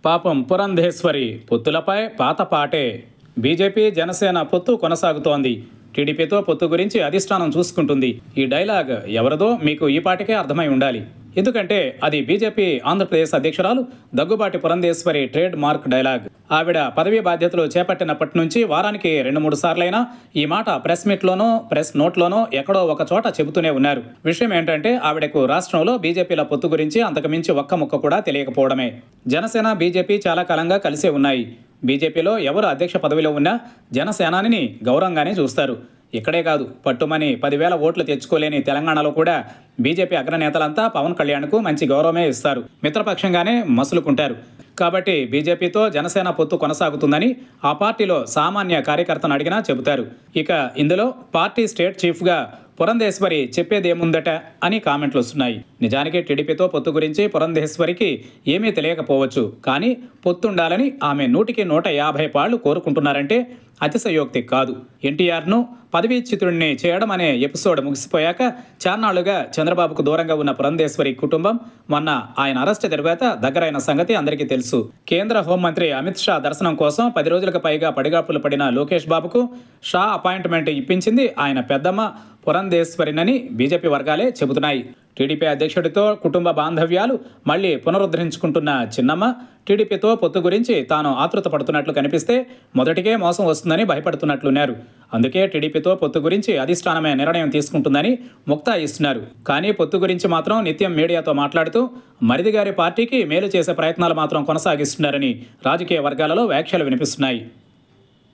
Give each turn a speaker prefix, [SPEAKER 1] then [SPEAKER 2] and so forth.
[SPEAKER 1] పాపం పురంధేశ్వరి పొత్తులపై పాత పాటే బీజేపీ జనసేన పొత్తు కొనసాగుతోంది టీడీపీతో పొత్తు గురించి అధిష్టానం చూసుకుంటుంది ఈ డైలాగ్ ఎవరిదో మీకు ఈ పాటికే అర్థమై ఉండాలి ఎందుకంటే అది బీజేపీ ఆంధ్రప్రదేశ్ అధ్యక్షురాలు Daggubati Purandeswari trademark dialogue ఆవిడ పదవీ బాధ్యతలు చేపట్టినప్పటి నుంచి వారానికి రెండు మూడు సార్లైనా ఈ మాట ప్రెస్ మీట్లోనో ప్రెస్ నోట్లోనో ఎక్కడో ఒక చోట చెబుతూనే ఉన్నారు విషయం ఏంటంటే ఆవిడకు రాష్ట్రంలో బీజేపీల పొత్తు గురించి అంతకుమించి ఒక్క ముక్క కూడా తెలియకపోవడమే జనసేన బీజేపీ చాలా కాలంగా కలిసే ఉన్నాయి బీజేపీలో ఎవరు అధ్యక్ష పదవిలో ఉన్నా జనసేనానిని గౌరవంగానే చూస్తారు ఇక్కడే కాదు పట్టుమని పదివేల ఓట్లు తెచ్చుకోలేని తెలంగాణలో కూడా బీజేపీ అగ్రనేతలంతా పవన్ కళ్యాణ్కు మంచి గౌరవమే ఇస్తారు మిత్రపక్షంగానే మసులుకుంటారు కాబట్టి బీజేపీతో జనసేన పొత్తు కొనసాగుతుందని ఆ పార్టీలో సామాన్య కార్యకర్తను అడిగినా చెబుతారు ఇక ఇందులో పార్టీ స్టేట్ చీఫ్గా పురంధేశ్వరి చెప్పేదేముందట అని కామెంట్లు వస్తున్నాయి నిజానికి టీడీపీతో పొత్తు గురించి పురంధేశ్వరికి ఏమీ తెలియకపోవచ్చు కానీ పొత్తుండాలని ఆమె నూటికి నూట యాభై పాళ్లు కోరుకుంటున్నారంటే అతిశయోక్తి కాదు ఎన్టీఆర్ను పదవీచ్యుతుడిని చేయడం అనే ఎపిసోడ్ ముగిసిపోయాక చాన్నాళ్లుగా చంద్రబాబుకు దూరంగా ఉన్న పురంధేశ్వరి కుటుంబం మొన్న ఆయన అరెస్ట్ తర్వాత దగ్గరైన సంగతి అందరికీ తెలుసు కేంద్ర హోంమంత్రి అమిత్ షా దర్శనం కోసం పది రోజులకు పైగా పడిగాపులు పడిన లోకేష్ బాబుకు షా అపాయింట్మెంట్ ఇప్పించింది ఆయన పెద్దమ్మ పురంధేశ్వరినని బీజేపీ వర్గాలే చెబుతున్నాయి టీడీపీ అధ్యక్షుడితో కుటుంబ బాంధవ్యాలు మళ్లీ పునరుద్ధరించుకుంటున్న చిన్నమ్మ టీడీపీతో పొత్తు గురించి తాను ఆతృత పడుతున్నట్లు కనిపిస్తే మొదటికే మోసం వస్తుందని భయపడుతున్నట్లున్నారు అందుకే టీడీపీతో పొత్తు గురించి అధిష్టానమే నిర్ణయం తీసుకుంటుందని ముక్తా ఇస్తున్నారు కానీ పొత్తు గురించి మాత్రం నిత్యం మీడియాతో మాట్లాడుతూ మరిది గారి పార్టీకి మేలు చేసే ప్రయత్నాలు మాత్రం కొనసాగిస్తున్నారని రాజకీయ వర్గాలలో వ్యాఖ్యలు వినిపిస్తున్నాయి